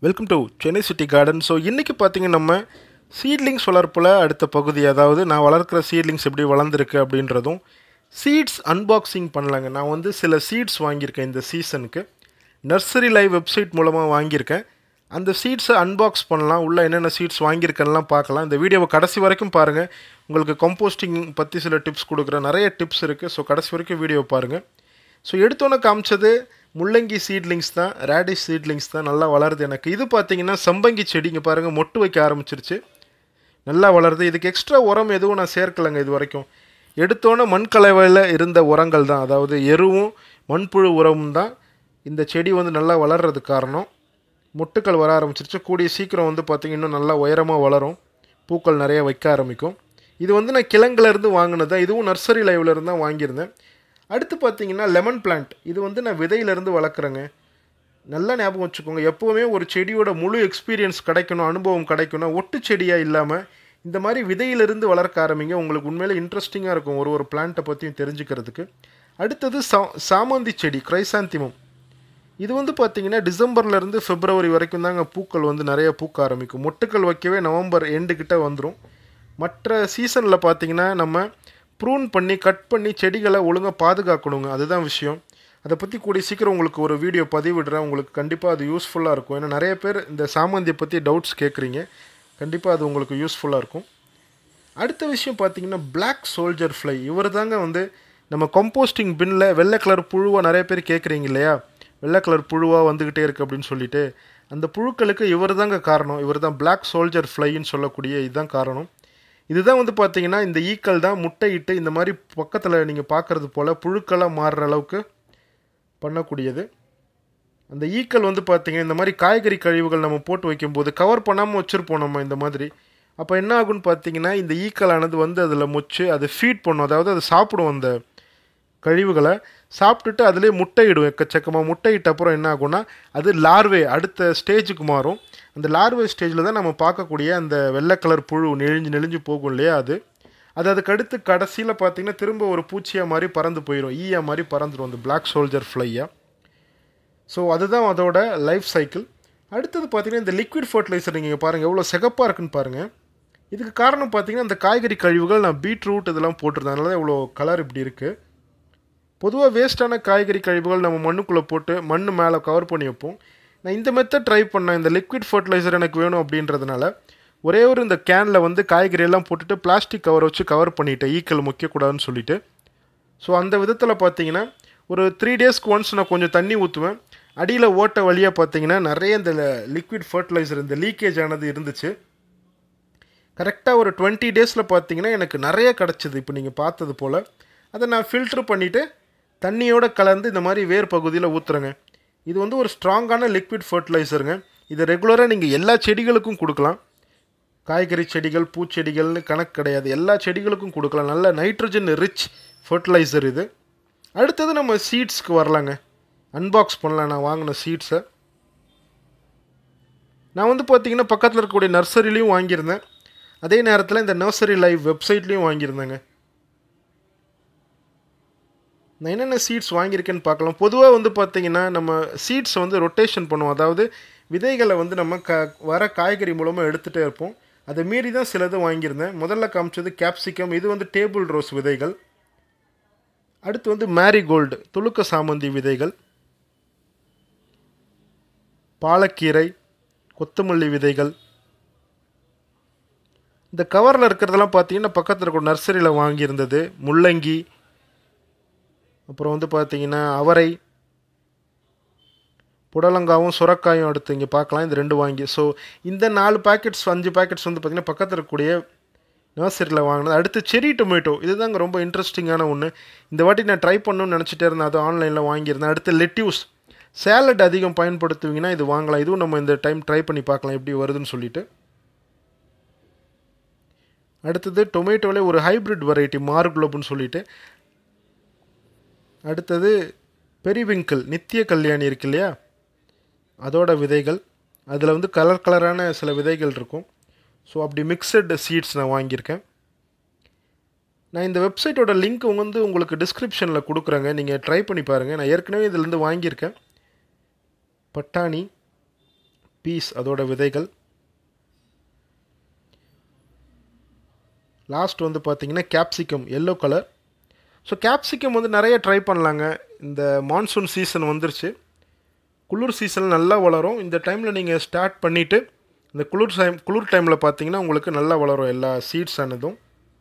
welcome to Chennai city garden so இன்றைக்கி பார்த்தீங்கன்னா நம்ம சீட்லிங்ஸ் வளர்ப்பில் அடுத்த பகுதி அதாவது நான் வளர்க்குற சீட்லிங்ஸ் எப்படி வளர்ந்துருக்கு அப்படின்றதும் சீட்ஸ் அன்பாக்சிங் பண்ணலாங்க நான் வந்து சில சீட்ஸ் வாங்கியிருக்கேன் இந்த சீசனுக்கு நர்சரி லைவ் வெப்சைட் மூலமாக வாங்கியிருக்கேன் அந்த சீட்ஸை அன்பாக்ஸ் பண்ணலாம் உள்ளே என்னென்ன சீட்ஸ் வாங்கியிருக்கேன்லாம் பார்க்கலாம் இந்த வீடியோவை கடைசி வரைக்கும் பாருங்கள் உங்களுக்கு கம்போஸ்டிங் பற்றி சில டிப்ஸ் கொடுக்குறேன் நிறைய டிப்ஸ் இருக்குது ஸோ கடைசி வரைக்கும் வீடியோ பாருங்கள் ஸோ எடுத்தோன்னே காமிச்சது முள்ளங்கி சீட்லிங்ஸ் தான் ரேடிஷ் சீட்லிங்ஸ் தான் நல்லா வளருது எனக்கு இது பார்த்தீங்கன்னா சம்பங்கி செடி இங்கே பாருங்கள் மொட்டு வைக்க ஆரம்பிச்சிருச்சு நல்லா வளருது இதுக்கு எக்ஸ்ட்ரா உரம் எதுவும் நான் சேர்க்கலைங்க இது வரைக்கும் எடுத்தோன்னே மண் கலவையில் இருந்த உரங்கள் தான் அதாவது எருவும் மண்புழு உரமும் தான் இந்த செடி வந்து நல்லா வளர்றதுக்கு காரணம் மொட்டுக்கள் வர ஆரம்பிச்சிருச்சு கூடிய சீக்கிரம் வந்து பார்த்திங்க இன்னும் நல்லா உயரமாக வளரும் பூக்கள் நிறைய வைக்க ஆரம்பிக்கும் இது வந்து நான் கிழங்குலேருந்து வாங்கினது தான் இதுவும் நர்சரி லைவ்ல இருந்து தான் வாங்கியிருந்தேன் அடுத்து பார்த்தீங்கன்னா லெமன் பிளான்ட் இது வந்து நான் விதையிலேருந்து வளர்க்குறேங்க நல்லா ஞாபகம் வச்சுக்கோங்க எப்போவுமே ஒரு செடியோட முழு எக்ஸ்பீரியன்ஸ் கிடைக்கணும் அனுபவம் கிடைக்கணும் ஒட்டு செடியாக இல்லாமல் இந்த மாதிரி விதையிலிருந்து வளர்க்க ஆரம்பிங்க உங்களுக்கு உண்மையிலே இன்ட்ரெஸ்டிங்காக இருக்கும் ஒரு ஒரு பிளான்ட்டை பற்றியும் தெரிஞ்சுக்கிறதுக்கு அடுத்தது சா சாமந்தி செடி கிரைசாந்திமம் இது வந்து பார்த்தீங்கன்னா டிசம்பர்லேருந்து பிப்ரவரி வரைக்கும் தாங்க பூக்கள் வந்து நிறைய பூக்க ஆரம்பிக்கும் மொட்டுக்கள் வைக்கவே நவம்பர் எண்டு கிட்ட வந்துடும் மற்ற சீசனில் பார்த்தீங்கன்னா நம்ம ப்ரூன் பண்ணி கட் பண்ணி செடிகளை ஒழுங்காக பாதுகாக்கணுங்க அதுதான் விஷயம் அதை பற்றி கூடிய சீக்கிரம் உங்களுக்கு ஒரு வீடியோ பதிவிடுறேன் உங்களுக்கு கண்டிப்பாக அது யூஸ்ஃபுல்லாக இருக்கும் ஏன்னா நிறைய பேர் இந்த சாமந்தியை பற்றி டவுட்ஸ் கேட்குறீங்க கண்டிப்பாக அது உங்களுக்கு யூஸ்ஃபுல்லாக இருக்கும் அடுத்த விஷயம் பார்த்தீங்கன்னா பிளாக் சோல்ஜர் ஃப்ளை இவர் தாங்க வந்து நம்ம கம்போஸ்டிங் பின்னில் வெள்ளை கலர் புழுவாக நிறைய பேர் கேட்குறீங்க இல்லையா வெள்ளை கலர் புழுவாக வந்துக்கிட்டே இருக்குது அப்படின்னு சொல்லிட்டு அந்த புழுக்களுக்கு இவர் தாங்க காரணம் இவர் தான் பிளாக் சோல்ஜர் ஃப்ளைன்னு சொல்லக்கூடிய இதுதான் காரணம் இதுதான் வந்து பார்த்தீங்கன்னா இந்த ஈக்கள் தான் முட்டையிட்டு இந்த மாதிரி பக்கத்தில் நீங்கள் பார்க்குறது போல் புழுக்களாக மாறுற அளவுக்கு பண்ணக்கூடியது அந்த ஈக்கள் வந்து பார்த்தீங்கன்னா இந்த மாதிரி காய்கறி கழிவுகள் நம்ம போட்டு வைக்கும்போது கவர் பண்ணாமல் வச்சுருப்போம் நம்ம இந்த மாதிரி அப்போ என்ன ஆகும்னு பார்த்தீங்கன்னா இந்த ஈக்களானது வந்து அதில் மொச்சு அதை ஃபீட் பண்ணும் அதாவது அதை சாப்பிடும் அந்த கழிவுகளை சாப்பிட்டுட்டு அதிலே முட்டையிடும் எக்கச்சக்கமாக முட்டையிட்ட அப்புறம் என்ன ஆகும்னா அது லார்வே அடுத்த ஸ்டேஜுக்கு மாறும் அந்த லார்வே ஸ்டேஜில் தான் நம்ம பார்க்கக்கூடிய அந்த வெள்ளை கலர் புழு நெளிஞ்சு நெளிஞ்சு போகும் இல்லையா அது அது அதுக்கு அடுத்து கடைசியில் பார்த்தீங்கன்னா திரும்ப ஒரு பூச்சியாக மாதிரி பறந்து போயிடும் ஈயா மாதிரி பறந்துடும் அந்த பிளாக் சோல்ஜர் ஃப்ளையாக ஸோ அதுதான் அதோட லைஃப் சைக்கிள் அடுத்தது பார்த்தீங்கன்னா இந்த லிக்விட் ஃபர்டிலைசர் நீங்கள் பாருங்கள் எவ்வளோ சிகப்பாக இருக்குன்னு பாருங்கள் இதுக்கு காரணம் பார்த்தீங்கன்னா இந்த காய்கறி கழிவுகள் நான் பீட்ரூட் இதெல்லாம் போட்டிருந்தேன் அதனால தான் இவ்வளோ கலர் இப்படி இருக்குது பொதுவாக வேஸ்ட்டான காய்கறி கழிவுகள் நம்ம மண்ணுக்குள்ளே போட்டு மண் மேலே கவர் பண்ணி வைப்போம் நான் இந்த மெத்தட் ட்ரை பண்ணேன் இந்த லிக்விட் ஃபர்டிலைசர் எனக்கு வேணும் அப்படின்றதுனால ஒரே ஒரு இந்த கேனில் வந்து காய்கறி எல்லாம் போட்டுட்டு பிளாஸ்டிக் கவர் வச்சு கவர் பண்ணிட்டேன் ஈக்கள் முக்கியக்கூடாதுன்னு சொல்லிட்டு ஸோ அந்த விதத்தில் பார்த்தீங்கன்னா ஒரு த்ரீ டேஸ்க்கு ஒன்ஸ் நான் கொஞ்சம் தண்ணி ஊற்றுவேன் அடியில் ஓட்ட வழியாக பார்த்தீங்கன்னா நிறைய இந்த லிக்விட் ஃபர்டிலைசர் இந்த லீக்கேஜ் ஆனது இருந்துச்சு கரெக்டாக ஒரு டுவெண்ட்டி டேஸில் பார்த்தீங்கன்னா எனக்கு நிறைய கிடச்சிது இப்போ நீங்கள் பார்த்தது போல் அதை நான் ஃபில்ட்ரு பண்ணிவிட்டு தண்ணியோடு கலந்து இந்த மாதிரி வேர் பகுதியில் ஊற்றுறேங்க இது வந்து ஒரு ஸ்ட்ராங்கான லிக்விட் ஃபர்டிலைசருங்க இதை ரெகுலராக நீங்கள் எல்லா செடிகளுக்கும் கொடுக்கலாம் காய்கறி செடிகள் பூச்செடிகள்னு கணக்கு கிடையாது எல்லா செடிகளுக்கும் கொடுக்கலாம் நல்ல நைட்ரஜன் ரிச் ஃபர்டிலைசர் இது அடுத்தது நம்ம சீட்ஸ்க்கு வரலாங்க அன்பாக்ஸ் பண்ணலாம் நான் வாங்கின சீட்ஸை நான் வந்து பார்த்தீங்கன்னா பக்கத்தில் இருக்கக்கூடிய நர்சரிலையும் வாங்கியிருந்தேன் அதே நேரத்தில் இந்த நர்சரி லைவ் வெப்சைட்லேயும் வாங்கியிருந்தேங்க நான் என்னென்ன சீட்ஸ் வாங்கியிருக்கேன்னு பார்க்கலாம் பொதுவாக வந்து பார்த்தீங்கன்னா நம்ம சீட்ஸ் வந்து ரொட்டேஷன் பண்ணுவோம் அதாவது விதைகளை வந்து நம்ம க வர காய்கறி மூலமாக எடுத்துகிட்டே இருப்போம் அதை மீறி தான் சிலது வாங்கியிருந்தேன் முதல்ல காமிச்சது கேப்சிகம் இது வந்து டேபிள் ரோஸ் விதைகள் அடுத்து வந்து மேரிகோல்டு துளுக்க சாமந்தி விதைகள் பாலக்கீரை கொத்தமல்லி விதைகள் இந்த கவரில் இருக்கிறதெல்லாம் பார்த்தீங்கன்னா பக்கத்தில் இருக்க நர்சரியில் வாங்கியிருந்தது முள்ளங்கி அப்புறம் வந்து பார்த்தீங்கன்னா அவரை புடலங்காவும் சுரக்காயும் அடுத்து இங்கே பார்க்கலாம் இந்த ரெண்டு வாங்கி ஸோ இந்த நாலு பேக்கெட்ஸ் அஞ்சு பேக்கெட்ஸ் வந்து பார்த்திங்கன்னா பக்கத்தில் இருக்கக்கூடிய நர்சரியில் வாங்கினது அடுத்து செரி டொமேட்டோ இதுதாங்க ரொம்ப இன்ட்ரெஸ்டிங்கான ஒன்று இந்த வாட்டி நான் ட்ரை பண்ணணும்னு நினச்சிட்டே இருந்தேன் அது ஆன்லைனில் வாங்கியிருந்தேன் அடுத்து லெட்யூஸ் சேலட் அதிகம் பயன்படுத்துவீங்கன்னா இது வாங்கலாம் இதுவும் நம்ம இந்த டைம் ட்ரை பண்ணி பார்க்கலாம் எப்படி வருதுன்னு சொல்லிட்டு அடுத்தது டொமேட்டோவில் ஒரு ஹைப்ரிட் வெரைட்டி மார்குலோப்னு சொல்லிட்டு அடுத்தது பெரிவிங்கிள் நித்திய கல்யாணி இருக்கு இல்லையா அதோட விதைகள் அதில் வந்து கலர் கலரான சில விதைகள் இருக்கும் ஸோ அப்படி மிக்சட் சீட்ஸ் நான் வாங்கியிருக்கேன் நான் இந்த வெப்சைட்டோட லிங்க் வந்து உங்களுக்கு டிஸ்கிரிப்ஷனில் கொடுக்குறேங்க நீங்கள் ட்ரை பண்ணி பாருங்கள் நான் ஏற்கனவே இதிலேருந்து வாங்கியிருக்கேன் பட்டாணி பீஸ் அதோட விதைகள் லாஸ்ட் வந்து பார்த்தீங்கன்னா capsicum yellow colour so capsicum வந்து நிறைய ட்ரை பண்ணலாங்க இந்த மான்சூன் சீசன் வந்துருச்சு குளிர் சீசன் நல்லா வளரும் இந்த டைமில் நீங்கள் ஸ்டார்ட் பண்ணிவிட்டு இந்த குளிர் டைம் குளிர் டைமில் பார்த்தீங்கன்னா உங்களுக்கு நல்லா வளரும் எல்லா சீட்ஸ் ஆனதும்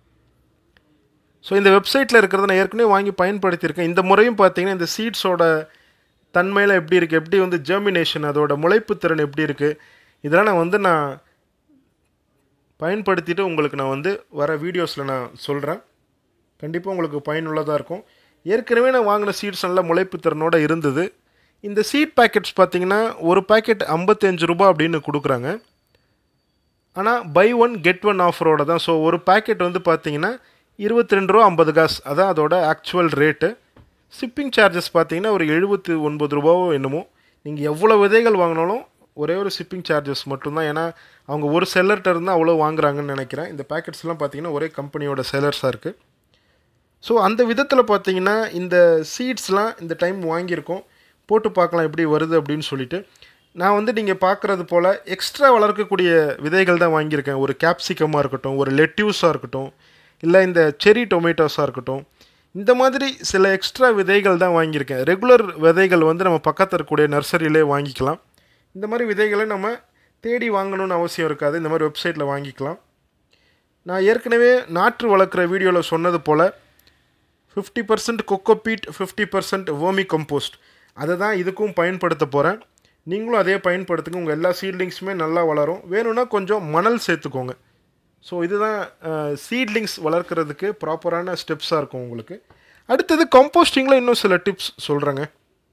ஸோ இந்த வெப்சைட்டில் இருக்கிறத நான் ஏற்கனவே வாங்கி பயன்படுத்தியிருக்கேன் இந்த முறையும் பார்த்தீங்கன்னா இந்த சீட்ஸோட தன்மையில் எப்படி இருக்குது எப்படி வந்து ஜெர்மினேஷன் அதோட முளைப்பு திறன் எப்படி இருக்குது இதெல்லாம் நான் வந்து நான் பயன்படுத்திட்டு உங்களுக்கு நான் வந்து வர வீடியோஸில் நான் சொல்கிறேன் கண்டிப்பாக உங்களுக்கு பயனுள்ளதாக இருக்கும் ஏற்கனவே நான் வாங்கின சீட்ஸ் நல்ல முளைப்பு திறனோட இருந்தது இந்த சீட் பேக்கெட்ஸ் பார்த்தீங்கன்னா ஒரு பேக்கெட் ஐம்பத்தஞ்சு ரூபா அப்படின்னு கொடுக்குறாங்க ஆனால் பை ஒன் கெட் ஒன் ஆஃபரோட தான் ஸோ ஒரு பேக்கெட் வந்து பார்த்தீங்கன்னா இருபத்தி ரெண்டு ரூபா ஐம்பது காசு அதான் அதோட ஆக்சுவல் ரேட்டு ஷிப்பிங் சார்ஜஸ் பார்த்தீங்கன்னா ஒரு எழுபத்தி ஒன்பது ரூபாவோ என்னமோ நீங்கள் எவ்வளோ விதைகள் வாங்கினாலும் ஒரே ஒரு ஷிப்பிங் சார்ஜஸ் மட்டும்தான் ஏன்னா அவங்க ஒரு செல்லர்கிட்ட இருந்தால் அவ்வளோ வாங்குறாங்கன்னு நினைக்கிறேன் இந்த பேக்கெட்ஸ்லாம் பார்த்தீங்கன்னா ஒரே கம்பெனியோட செல்லர்ஸாக இருக்குது ஸோ அந்த விதத்தில் பார்த்தீங்கன்னா இந்த சீட்ஸ்லாம் இந்த டைம் வாங்கியிருக்கோம் போட்டு பார்க்கலாம் எப்படி வருது அப்படின்னு சொல்லிட்டு நான் வந்து நீங்கள் பார்க்குறது போல் எக்ஸ்ட்ரா வளர்க்கக்கூடிய விதைகள் தான் வாங்கியிருக்கேன் ஒரு கேப்சிகமாக இருக்கட்டும் ஒரு லெட்யூஸாக இருக்கட்டும் இல்லை இந்த செரி டொமேட்டோஸாக இருக்கட்டும் இந்த மாதிரி சில எக்ஸ்ட்ரா விதைகள் தான் வாங்கியிருக்கேன் ரெகுலர் விதைகள் வந்து நம்ம பக்கத்தில் இருக்கக்கூடிய நர்சரியிலே வாங்கிக்கலாம் இந்த மாதிரி விதைகளை நம்ம தேடி வாங்கணும்னு அவசியம் இருக்காது இந்த மாதிரி வெப்சைட்டில் வாங்கிக்கலாம் நான் ஏற்கனவே நாற்று வளர்க்குற வீடியோவில் சொன்னது போல் fifty percent cocopeat fifty percent vermicompost அதை தான் இதுக்கும் பயன்படுத்த போகிறேன் நீங்களும் அதே பயன்படுத்துங்க உங்கள் எல்லா சீட்லிங்ஸுமே நல்லா வளரும் வேணும்னா கொஞ்சம் மணல் சேர்த்துக்கோங்க ஸோ இதுதான் சீட்லிங்ஸ் வளர்க்குறதுக்கு ப்ராப்பரான ஸ்டெப்ஸாக இருக்கும் உங்களுக்கு அடுத்தது கம்போஸ்டிங்கில் இன்னும் சில டிப்ஸ் சொல்கிறேங்க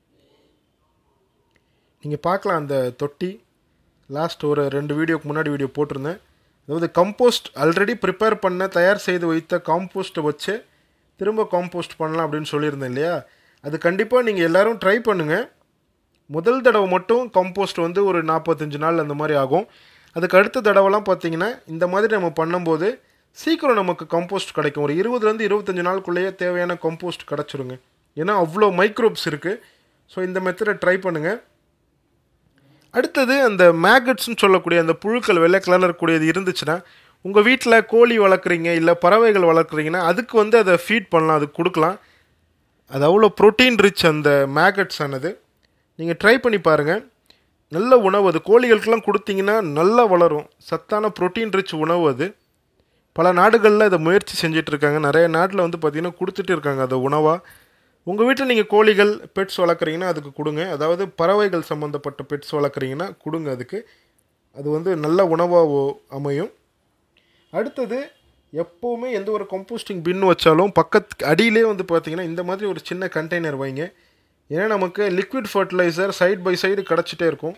நீங்கள் பார்க்கலாம் அந்த தொட்டி லாஸ்ட் ஒரு ரெண்டு வீடியோக்கு முன்னாடி வீடியோ போட்டிருந்தேன் அதாவது கம்போஸ்ட் ஆல்ரெடி ப்ரிப்பேர் பண்ண தயார் செய்து வைத்த காம்போஸ்ட்டை வச்சு திரும்ப காம்போஸ்ட் பண்ணலாம் அப்படின்னு சொல்லியிருந்தேன் இல்லையா அது கண்டிப்பாக நீங்கள் எல்லோரும் ட்ரை பண்ணுங்கள் முதல் தடவை மட்டும் கம்போஸ்ட் வந்து ஒரு நாற்பத்தஞ்சு நாள் அந்த மாதிரி ஆகும் அதுக்கு அடுத்த தடவைலாம் பார்த்தீங்கன்னா இந்த மாதிரி நம்ம பண்ணும்போது சீக்கிரம் நமக்கு கம்போஸ்ட் கிடைக்கும் ஒரு இருபதுலேருந்து இருபத்தஞ்சு நாளுக்குள்ளேயே தேவையான கம்போஸ்ட் கிடச்சிருங்க ஏன்னா அவ்வளோ மைக்ரோப்ஸ் இருக்குது ஸோ இந்த மெத்தடை ட்ரை பண்ணுங்கள் அடுத்தது அந்த மேகட்ஸ்னு சொல்லக்கூடிய அந்த புழுக்கள் வெள்ளை கலரில் இருக்கக்கூடியது இருந்துச்சுன்னா உங்கள் வீட்டில் கோழி வளர்க்குறீங்க இல்லை பறவைகள் வளர்க்குறீங்கன்னா அதுக்கு வந்து அதை ஃபீட் பண்ணலாம் அதுக்கு கொடுக்கலாம் அது அவ்வளோ ப்ரோட்டீன் ரிச் அந்த மேகட்ஸ் ஆனது நீங்கள் ட்ரை பண்ணி பாருங்கள் நல்ல உணவு அது கோழிகளுக்கெல்லாம் கொடுத்தீங்கன்னா நல்லா வளரும் சத்தான ப்ரோட்டீன் ரிச் உணவு அது பல நாடுகளில் அதை முயற்சி செஞ்சிட்ருக்காங்க நிறைய நாட்டில் வந்து பார்த்திங்கன்னா கொடுத்துட்டு இருக்காங்க அதை உணவாக உங்கள் வீட்டில் நீங்கள் கோழிகள் பெட்ஸ் வளர்க்குறீங்கன்னா அதுக்கு கொடுங்க அதாவது பறவைகள் சம்மந்தப்பட்ட பெட்ஸ் வளர்க்குறீங்கன்னா கொடுங்க அதுக்கு அது வந்து நல்ல உணவாக அமையும் அடுத்தது எப்போவுமே எந்த ஒரு கம்போஸ்டிங் பின் வச்சாலும் பக்கத்து அடியிலே வந்து பார்த்திங்கன்னா இந்த மாதிரி ஒரு சின்ன கண்டெய்னர் வைங்க ஏன்னா நமக்கு liquid fertiliser side by side கிடச்சிட்டே இருக்கும்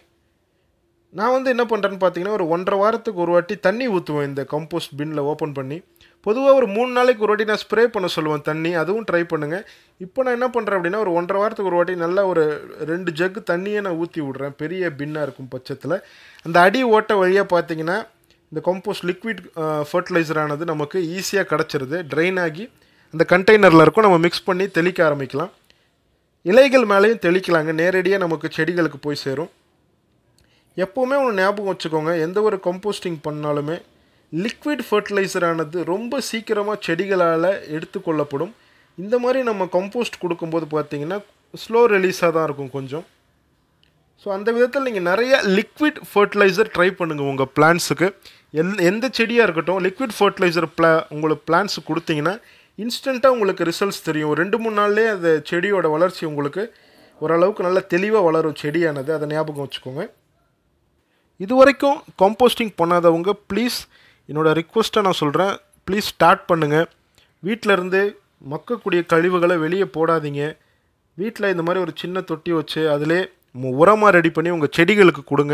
நான் வந்து என்ன பண்ணுறேன்னு பார்த்தீங்கன்னா ஒரு ஒன்றரை வாரத்துக்கு ஒரு வாட்டி தண்ணி ஊற்றுவேன் இந்த கம்போஸ்ட் பின்னில் ஓப்பன் பண்ணி பொதுவாக ஒரு மூணு நாளைக்கு ஒரு வாட்டி நான் ஸ்ப்ரே பண்ண சொல்லுவேன் தண்ணி அதுவும் ட்ரை பண்ணுங்கள் இப்போ நான் என்ன பண்ணுறேன் அப்படின்னா ஒரு ஒன்றரை வாரத்துக்கு ஒரு வாட்டி நல்லா ஒரு ரெண்டு ஜக்கு தண்ணியை நான் ஊற்றி விட்றேன் பெரிய பின்னாக இருக்கும் பட்சத்தில் அந்த அடி ஓட்ட வழியாக பார்த்தீங்கன்னா இந்த கம்போஸ்ட் லிக்விட் ஃபர்டிலைசரானது நமக்கு ஈஸியாக கிடச்சிருது ட்ரைன் ஆகி அந்த கண்டெய்னரில் இருக்கும் நம்ம மிக்ஸ் பண்ணி தெளிக்க ஆரம்பிக்கலாம் இலைகள் மேலேயும் தெளிக்கலாங்க நேரடியாக நமக்கு செடிகளுக்கு போய் சேரும் எப்போவுமே ஒன்று ஞாபகம் வச்சுக்கோங்க எந்த ஒரு கம்போஸ்டிங் பண்ணாலுமே லிக்விட் ஃபர்டிலைசரானது ரொம்ப சீக்கிரமாக செடிகளால் எடுத்துக்கொள்ளப்படும் இந்த மாதிரி நம்ம கம்போஸ்ட் கொடுக்கும்போது பார்த்தீங்கன்னா ஸ்லோ ரிலீஸாக தான் இருக்கும் கொஞ்சம் ஸோ அந்த விதத்தில் நீங்கள் நிறைய லிக்விட் ஃபர்டிலைசர் ட்ரை பண்ணுங்கள் உங்கள் பிளான்ஸுக்கு எந் எந்த செடியாக இருக்கட்டும் லிக்விட் ஃபர்டிலைசர் பிளா உங்களுக்கு பிளான்ஸுக்கு கொடுத்தீங்கன்னா இன்ஸ்டண்ட்டாக உங்களுக்கு ரிசல்ட்ஸ் தெரியும் ரெண்டு மூணு நாள்லேயே அந்த செடியோட வளர்ச்சி உங்களுக்கு ஓரளவுக்கு நல்லா தெளிவாக வளரும் செடியானது அதை ஞாபகம் வச்சுக்கோங்க இது வரைக்கும் காம்போஸ்டிங் பண்ணாதவங்க ப்ளீஸ் என்னோடய ரிக்வஸ்ட்டை நான் சொல்கிறேன் ப்ளீஸ் ஸ்டார்ட் பண்ணுங்கள் வீட்டிலேருந்து மக்கக்கூடிய கழிவுகளை வெளியே போடாதீங்க வீட்டில் இந்த மாதிரி ஒரு சின்ன தொட்டி வச்சு அதிலே உரமாக ரெடி பண்ணி உங்கள் செடிகளுக்கு கொடுங்க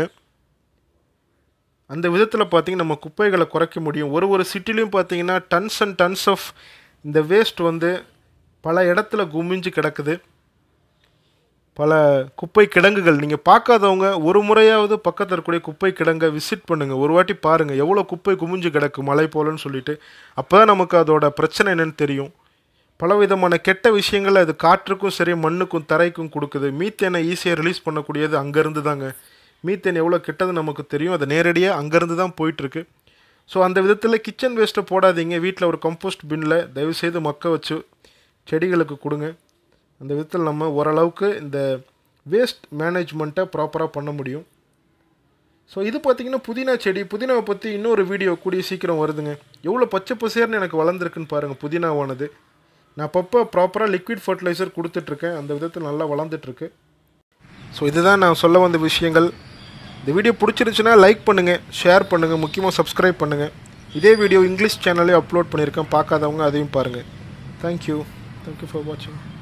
அந்த விதத்தில் பார்த்திங்கன்னா நம்ம குப்பைகளை குறைக்க முடியும் ஒரு ஒரு சிட்டிலையும் பார்த்தீங்கன்னா டன்ஸ் அண்ட் டன்ஸ் ஆஃப் இந்த வேஸ்ட் வந்து பல இடத்துல குமிஞ்சு கிடக்குது பல குப்பை கிடங்குகள் நீங்கள் பார்க்காதவங்க ஒரு முறையாவது பக்கத்தில் இருக்கக்கூடிய குப்பை கிடங்கை விசிட் பண்ணுங்கள் ஒரு வாட்டி பாருங்கள் எவ்வளோ குப்பை குமிஞ்சு கிடக்கு மழை போலன்னு சொல்லிட்டு அப்போ தான் நமக்கு அதோட பிரச்சனை என்னன்னு தெரியும் பலவிதமான கெட்ட விஷயங்களை அது காற்றுக்கும் சரி மண்ணுக்கும் தரைக்கும் கொடுக்குது மீத்தேனை ஈஸியாக ரிலீஸ் பண்ணக்கூடியது அங்கேருந்து தாங்க மீத்தேன் எவ்வளோ கெட்டது நமக்கு தெரியும் அது நேரடியாக அங்கேருந்து தான் போயிட்டுருக்கு ஸோ அந்த விதத்தில் கிச்சன் வேஸ்ட்டை போடாதீங்க வீட்டில் ஒரு கம்போஸ்ட் பின்னில் தயவுசெய்து மக்க வச்சு செடிகளுக்கு கொடுங்க அந்த விதத்தில் நம்ம ஓரளவுக்கு இந்த வேஸ்ட் மேனேஜ்மெண்ட்டை ப்ராப்பராக பண்ண முடியும் ஸோ இது பார்த்தீங்கன்னா புதினா செடி புதினாவை பற்றி இன்னொரு வீடியோ கூடிய சீக்கிரம் வருதுங்க எவ்வளோ பச்சை பசேர்னு எனக்கு வளர்ந்துருக்குன்னு பாருங்கள் புதினாவானது நான் அப்பப்போ ப்ராப்பராக லிக்விட் ஃபர்டிலைசர் கொடுத்துட்ருக்கேன் அந்த விதத்தில் நல்லா வளர்ந்துட்டுருக்கு ஸோ இதுதான் நான் சொல்ல வந்த விஷயங்கள் இந்த வீடியோ பிடிச்சிருந்துச்சுன்னா லைக் பண்ணுங்கள் ஷேர் பண்ணுங்கள் முக்கியமாக சப்ஸ்கிரைப் பண்ணுங்கள் இதே வீடியோ இங்கிலீஷ் சேனல்லே அப்லோட் பண்ணியிருக்கேன் பார்க்காதவங்க அதையும் பாருங்கள் தேங்க்யூ தேங்க்யூ ஃபார் வாட்சிங்